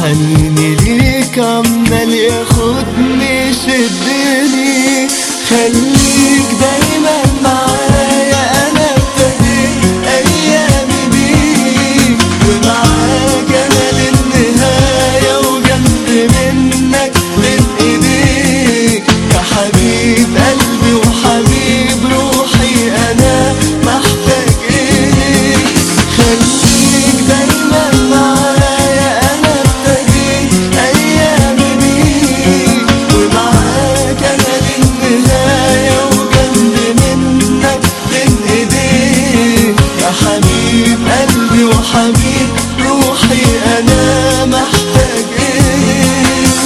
وحنيني ليك عمال ياخدني شدني خليك دايما معايا انا ابتديت ايامي بيك ومعاك انا للنهايه وجنب منك بين ايديك يا حبيب قلبي وحبيب روحي انا محتاج اليك خليك دايما معايا انا ابتديت ايامي بيك ومعاك انا للنهايه وجنب منك بين ايديك يا حبيب قلبي وحبيب روحي انا محتاج اليك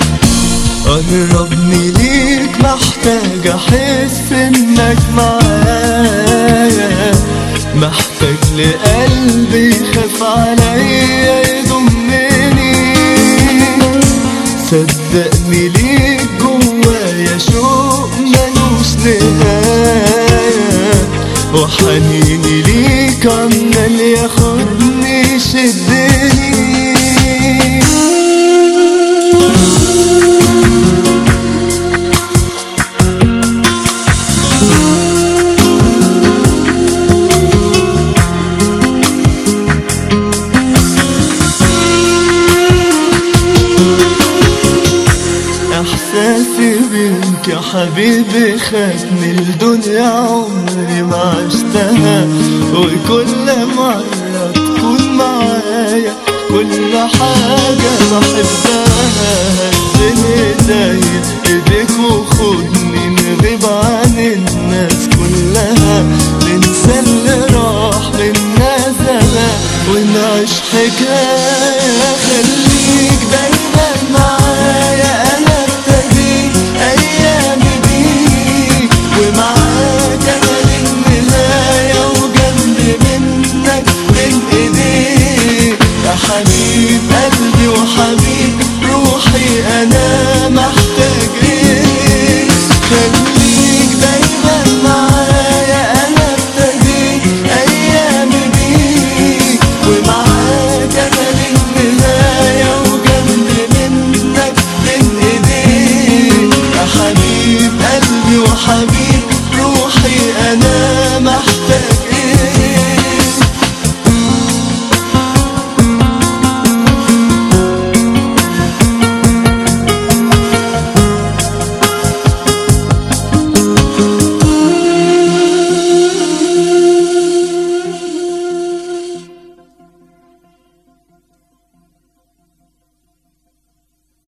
قربني ليك محتاج احس انك معايا محتاج لقلبي يخاف عليا يضمني صدقني ليك جوايا شوق ملوش نهاية وحنيني ليك عمال ياخدني شدني احساسي بيك يا حبيبي خدني الدنيا عمري ما عشتها وكل مرة تكون معايا كل حاجة بحبها هزني ايديا ايديك وخدني نغيب